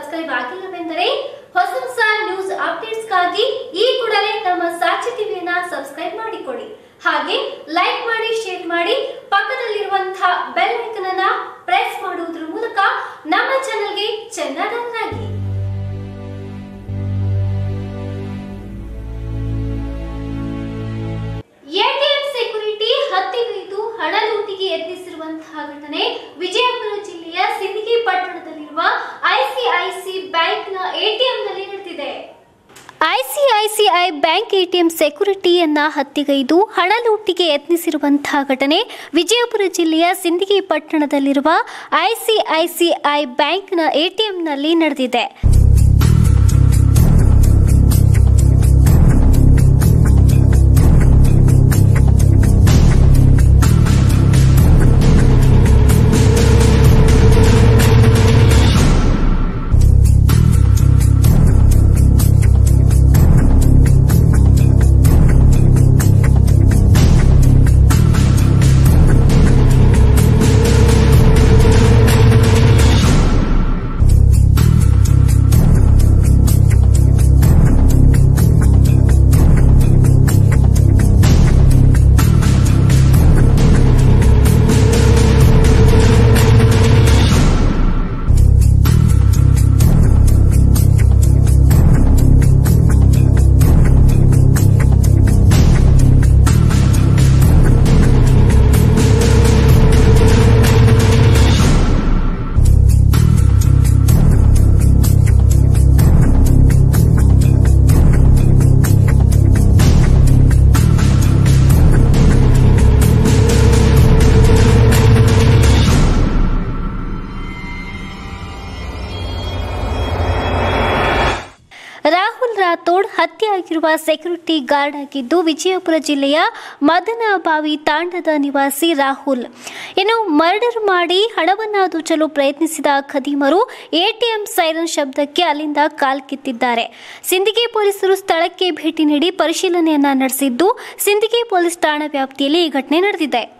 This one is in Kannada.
ಸಬ್ಸ್ಕ್ರೈಬ್ ಆಗಿಲ್ಲವೆಂದರೆ ಹೊಸ ಹೊಸ ನ್ಯೂಸ್ ಅಪ್ಡೇಟ್ಸ್ಗಾಗಿ ಈ ಕೂಡಲೇ ನಮ್ಮ ಸಾಕ್ಷಿ ಟಿವಿಯನ್ನ ಸಬ್ಸ್ಕ್ರೈಬ್ ಮಾಡಿಕೊಳ್ಳಿ ಹಾಗೆ ಲೈಕ್ ಮಾಡಿ ಶೇರ್ ಮಾಡಿ ಪಕ್ಕದಲ್ಲಿರುವಂತಹ ಬೆಲ್ ಐಕನ್ ಅನ್ನ ಪ್ರೆಸ್ ಮಾಡುವುದರ ಮೂಲಕ ನಮ್ಮ ಚಾನೆಲ್ಗೆ ಚೆನ್ನಾಗಿ ಎಟಿಎಂ ಸೆಕ್ಯೂರಿಟಿ ಹತ್ಯೆಗೈದು ಹಣ ಲೂಟಿಗೆ ಯತ್ನಿಸಿರುವಂತಹ ಘಟನೆ ವಿಜಯಪುರ ಜಿಲ್ಲೆಯ ಸಿಂದಗಿ ಪಟ್ಟಣದಲ್ಲಿರುವ ಐಸಿಐಸಿ ಬ್ಯಾಂಕ್ನ ಎಟಿಎಂನಲ್ಲಿ ನಡೆದಿದೆ ಐಸಿಐಸಿಐ ಬ್ಯಾಂಕ್ ಎಟಿಎಂ ಸೆಕ್ಯೂರಿಟಿಯನ್ನ ಹತ್ಯೆಗೈದು ಹಣ ಲೂಟಿಗೆ ಯತ್ನಿಸಿರುವಂತಹ ಘಟನೆ ವಿಜಯಪುರ ಜಿಲ್ಲೆಯ ಸಿಂದಗಿ ಪಟ್ಟಣದಲ್ಲಿರುವ ಐಸಿಐಸಿಐ ಬ್ಯಾಂಕ್ನ ಎಟಿಎಂನಲ್ಲಿ ನಡೆದಿದೆ ರಾಹುಲ್ ರಾಥೋಡ್ ಹತ್ಯೆಯಾಗಿರುವ ಸೆಕ್ಯೂರಿಟಿ ಗಾರ್ಡ್ ಆಗಿದ್ದು ವಿಜಯಪುರ ಜಿಲ್ಲೆಯ ಮದನಬಾವಿ ತಾಂಡದ ನಿವಾಸಿ ರಾಹುಲ್ ಇನ್ನು ಮರ್ಡರ್ ಮಾಡಿ ಹಣವನ್ನ ದೋಚಲು ಪ್ರಯತ್ನಿಸಿದ ಖದೀಮರು ಎಟಿಎಂ ಸೈರನ್ ಶಬ್ದಕ್ಕೆ ಅಲ್ಲಿಂದ ಕಾಲ್ಕಿತ್ತಿದ್ದಾರೆ ಸಿಂದಗಿ ಪೊಲೀಸರು ಸ್ಥಳಕ್ಕೆ ಭೇಟಿ ನೀಡಿ ಪರಿಶೀಲನೆಯನ್ನ ನಡೆಸಿದ್ದು ಸಿಂದಗಿ ಪೊಲೀಸ್ ಠಾಣಾ ವ್ಯಾಪ್ತಿಯಲ್ಲಿ ಈ ಘಟನೆ ನಡೆದಿದೆ